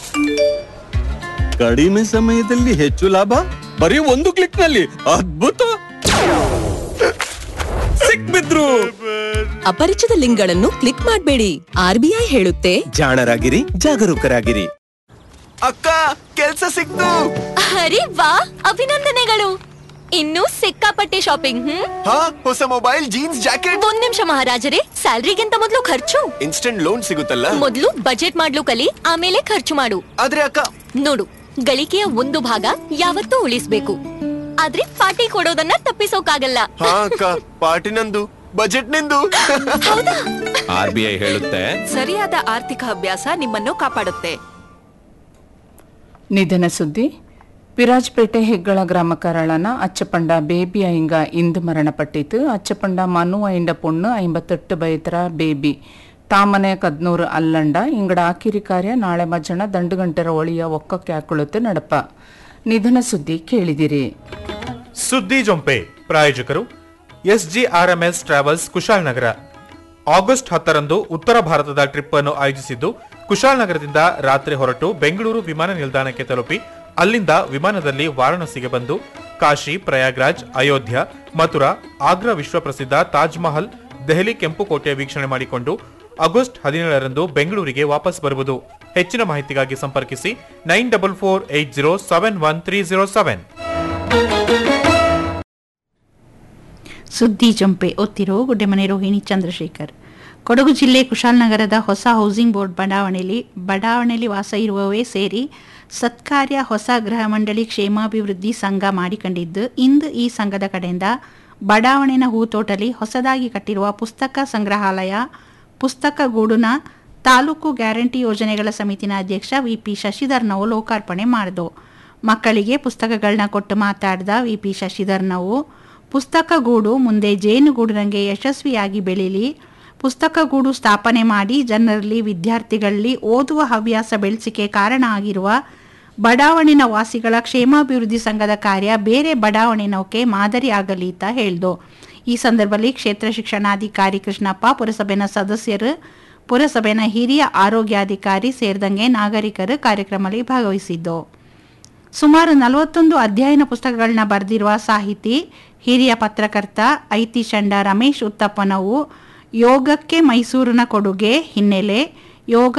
ಕಡಿಮೆ ಸಮಯದಲ್ಲಿ ಹೆಚ್ಚು ಲಾಭ ಬರೀ ಒಂದು ಕ್ಲಿಕ್ ನಲ್ಲಿ ಅದ್ಭುತ ಸಿಕ್ಬಿದ್ರು ಅಪರಿಚಿತ ಲಿಂಕ್ಗಳನ್ನು ಕ್ಲಿಕ್ ಮಾಡಬೇಡಿ ಆರ್ಬಿಐ ಹೇಳುತ್ತೆ ಜಾಣರಾಗಿರಿ ಜಾಗರೂಕರಾಗಿರಿ ಅಕ್ಕ ಕೆಲ್ಸ ಸಿಕ್ತು ಅರೆ ವಾ ಅಭಿನಂದನೆಗಳು ಇನ್ನೂ ಸಿಕ್ಕಾಪಟ್ಟೆ ಶಾಪಿಂಗ್ ಹ್ಮ್ ಹಾ ಹೊಸ ಮೊಬೈಲ್ ಜೀನ್ಸ್ ಜಾಕೆಟ್ ಒಂದ್ ನಿಮಿಷ ಮಹಾರಾಜರೇ ಸ್ಯಾಲ್ರಿಗಿಂತ ಮೊದಲು ಖರ್ಚು ಇನ್ಸ್ಟೆಂಟ್ ಲೋನ್ ಸಿಗುತ್ತಲ್ಲ ಮೊದಲು ಬಜೆಟ್ ಮಾಡ್ಲು ಕಲಿ ಆಮೇಲೆ ಖರ್ಚು ಮಾಡು ಆದ್ರೆ ಅಕ್ಕ ನೋಡು ಗಳಿಕೆಯ ಒಂದು ಭಾಗ ಯಾವತ್ತೂ ಉಳಿಸ್ಬೇಕು ಆದ್ರೆ ಪಾರ್ಟಿ ಕೊಡೋದನ್ನ ತಪ್ಪಿಸೋಕಾಗಲ್ಲ ಹಾ ಅಕ್ಕ ಪಾರ್ಟಿ ನಂದು ಬಜೆಟ್ ನಿಂದು ಹೌದಾ ಆರ್ ಬಿ ಐ ಹೇಳುತ್ತೆ ಸರಿಯಾದ ಆರ್ಥಿಕ ಅಭ್ಯಾಸ ನಿಮ್ಮನ್ನು ಕಾಪಾಡುತ್ತೆ ನಿಧನ ಸುದ್ದಿ ವಿರಾಜ್ಪೇಟೆ ಹೆಗ್ಗಳ ಗ್ರಾಮ ಕರಾಳನ ಅಚ್ಚಪಂಡ ಬೇಬಿ ಐಂಗ ಇಂದು ಮರಣಪಟ್ಟಿತು ಅಚ್ಚಪಂಡ ಮನು ಐಂಡ ಪೊಣ್ಣು ಐಂಬತ್ತೆಟ್ಟು ಬೈತರ ಬೇಬಿ ತಾಮನೆ ಕದ್ನೂರು ಅಲ್ಲಂಡ ಇಂಗಡ ಆಕಿರಿ ಕಾರ್ಯ ನಾಳೆ ಮಜ್ಜನ ದಂಡುಗಂಟರ ಒಳಿಯ ಒಕ್ಕಕ್ಕೆ ಹಾಕೊಳ್ಳುತ್ತೆ ನಡಪ ನಿಧನ ಸುದ್ದಿ ಕೇಳಿದಿರಿ ಸುದ್ದಿ ಜೊಂಪೆ ಪ್ರಾಯೋಜಕರು ಎಸ್ಜಿಆರ್ಎಂಎಸ್ ಟ್ರಾವೆಲ್ಸ್ ಕುಶಾಲನಗರ ಆಗಸ್ಟ್ ಹತ್ತರಂದು ಉತ್ತರ ಭಾರತದ ಟ್ರಿಪ್ ಅನ್ನು ಆಯೋಜಿಸಿದ್ದು ಕುಶಾಲನಗರದಿಂದ ರಾತ್ರಿ ಹೊರಟು ಬೆಂಗಳೂರು ವಿಮಾನ ನಿಲ್ದಾಣಕ್ಕೆ ತಲುಪಿ ಅಲ್ಲಿಂದ ವಿಮಾನದಲ್ಲಿ ವಾರಾಣಸಿಗೆ ಬಂದು ಕಾಶಿ ಪ್ರಯಾಗ್ರಾಜ್ ಅಯೋಧ್ಯ ಮಥುರಾ ಆಗ್ರಾ ವಿಶ್ವಪ್ರಸಿದ್ಧ ತಾಜ್ ಮಹಲ್ ದೆಹಲಿ ಕೆಂಪುಕೋಟೆಯ ವೀಕ್ಷಣೆ ಮಾಡಿಕೊಂಡು ಆಗಸ್ಟ್ ಹದಿನೇಳರಂದು ಬೆಂಗಳೂರಿಗೆ ವಾಪಸ್ ಬರುವುದು ಹೆಚ್ಚಿನ ಮಾಹಿತಿಗಾಗಿ ಸಂಪರ್ಕಿಸಿ nine double four eight zero seven one three zero seven ಸುದ್ದಿ ಜಂಪೆ ಒತ್ತಿರೋ ಗುಡ್ಡೆಮನೆ ರೋಹಿಣಿ ಚಂದ್ರಶೇಖರ್ ಕೊಡಗು ಜಿಲ್ಲೆ ಕುಶಾಲನಗರದ ಹೊಸ ಹೌಸಿಂಗ್ ಬೋರ್ಡ್ ಬಡಾವಣೆಯಲ್ಲಿ ಬಡಾವಣೆಯಲ್ಲಿ ವಾಸ ಇರುವವೇ ಸೇರಿ ಸತ್ಕಾರ್ಯ ಹೊಸ ಗೃಹ ಮಂಡಳಿ ಕ್ಷೇಮಾಭಿವೃದ್ಧಿ ಸಂಘ ಮಾಡಿಕೊಂಡಿದ್ದು ಇಂದು ಈ ಸಂಘದ ಕಡೆಯಿಂದ ಬಡಾವಣೆನ ಹೂತೋಟಲಿ ಹೊಸದಾಗಿ ಕಟ್ಟಿರುವ ಪುಸ್ತಕ ಸಂಗ್ರಹಾಲಯ ಪುಸ್ತಕ ಗೂಡುನ ತಾಲೂಕು ಗ್ಯಾರಂಟಿ ಯೋಜನೆಗಳ ಸಮಿತಿನ ಅಧ್ಯಕ್ಷ ವಿ ಪಿ ಶಶಿಧರ್ನವು ಲೋಕಾರ್ಪಣೆ ಮಾಡಿದು ಮಕ್ಕಳಿಗೆ ಪುಸ್ತಕಗಳನ್ನ ಕೊಟ್ಟು ಮಾತಾಡಿದ ವಿ ಪಿ ಶಶಿಧರ್ನವು ಪುಸ್ತಕ ಗೂಡು ಮುಂದೆ ಜೇನುಗೂಡಿನಂಗೆ ಯಶಸ್ವಿಯಾಗಿ ಬೆಳೀಲಿ ಪುಸ್ತಕ ಗೂಡು ಸ್ಥಾಪನೆ ಮಾಡಿ ಜನರಲ್ಲಿ ವಿದ್ಯಾರ್ಥಿಗಳಲ್ಲಿ ಓದುವ ಹವ್ಯಾಸ ಬೆಳೆಸಿಕೆ ಕಾರಣ ಆಗಿರುವ ಬಡಾವಣೆನ ವಾಸಿಗಳ ಕ್ಷೇಮಾಭಿವೃದ್ಧಿ ಸಂಘದ ಕಾರ್ಯ ಬೇರೆ ಬಡಾವಣೆನವಕ್ಕೆ ಮಾದರಿ ಆಗಲಿ ಅಂತ ಹೇಳ್ದು ಈ ಸಂದರ್ಭದಲ್ಲಿ ಕ್ಷೇತ್ರ ಶಿಕ್ಷಣಾಧಿಕಾರಿ ಕೃಷ್ಣಪ್ಪ ಪುರಸಭೆನ ಸದಸ್ಯರು ಪುರಸಭೆನ ಹಿರಿಯ ಆರೋಗ್ಯಾಧಿಕಾರಿ ಸೇರಿದಂಗೆ ನಾಗರಿಕರು ಕಾರ್ಯಕ್ರಮದಲ್ಲಿ ಭಾಗವಹಿಸಿದ್ದು ಸುಮಾರು ನಲವತ್ತೊಂದು ಅಧ್ಯಯನ ಪುಸ್ತಕಗಳನ್ನ ಬರೆದಿರುವ ಸಾಹಿತಿ ಹಿರಿಯ ಪತ್ರಕರ್ತ ಐತಿ ಶಂಡ ರಮೇಶ್ ಉತ್ತಪ್ಪನವು ಯೋಗಕ್ಕೆ ಮೈಸೂರಿನ ಕೊಡುಗೆ ಹಿನ್ನೆಲೆ ಯೋಗ